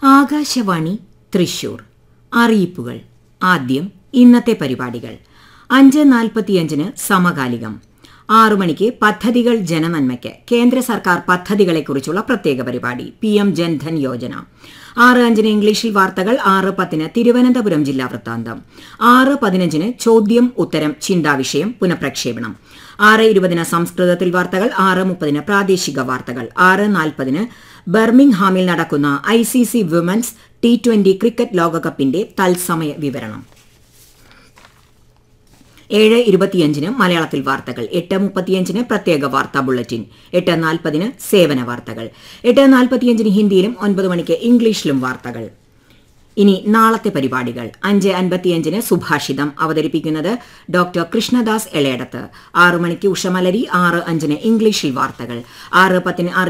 ആകാശവാണി തൃശൂർ അറിയിപ്പുകൾ ആദ്യം ഇന്നത്തെ പരിപാടികൾ അഞ്ച് നാൽപ്പത്തിയഞ്ചിന് സമകാലികം ആറു മണിക്ക് പദ്ധതികൾ ജനനന്മയ്ക്ക് കേന്ദ്ര സർക്കാർ പദ്ധതികളെക്കുറിച്ചുള്ള പ്രത്യേക പരിപാടി പി എം ജൻധൻ യോജന ആറ് അഞ്ചിന് ഇംഗ്ലീഷിൽ വാർത്തകൾ ആറ് പത്തിന് തിരുവനന്തപുരം ജില്ലാ വൃത്താന്തം ആറ് പതിനഞ്ചിന് ചോദ്യം ഉത്തരം ചിന്താവിഷയം പുനഃപ്രക്ഷേപണം ആറ് ഇരുപതിന് സംസ്കൃതത്തിൽ വാർത്തകൾ ആറ് മുപ്പതിന് പ്രാദേശിക വാർത്തകൾ ആറ് നാൽപ്പതിന് ബർമിംഗ്ഹാമിൽ നടക്കുന്ന I C C women's T twenty cricket ലോകകപ്പിന്റെ തത്സമയ വിവരണം ഏഴ് ഇരുപത്തിയഞ്ചിന് മലയാളത്തിൽ വാർത്തകൾ എട്ട് മുപ്പത്തിയഞ്ചിന് പ്രത്യേക വാർത്താ ബുള്ളറ്റിൻ എട്ട് നാൽപ്പതിന് സേവന വാർത്തകൾ എട്ട് നാൽപ്പത്തിയഞ്ചിന് ഹിന്ദിയിലും ഒൻപത് മണിക്ക് ഇംഗ്ലീഷിലും വാർത്തകൾ ഇനി നാളത്തെ പരിപാടികൾ അഞ്ച് അൻപത്തിയഞ്ചിന് സുഭാഷിതം അവതരിപ്പിക്കുന്നത് ഡോക്ടർ കൃഷ്ണദാസ് എളേടത്ത് ആറു മണിക്ക് ഉഷമലരി ആറ് അഞ്ചിന് ഇംഗ്ലീഷിൽ വാർത്തകൾ ആറ് പത്തിന്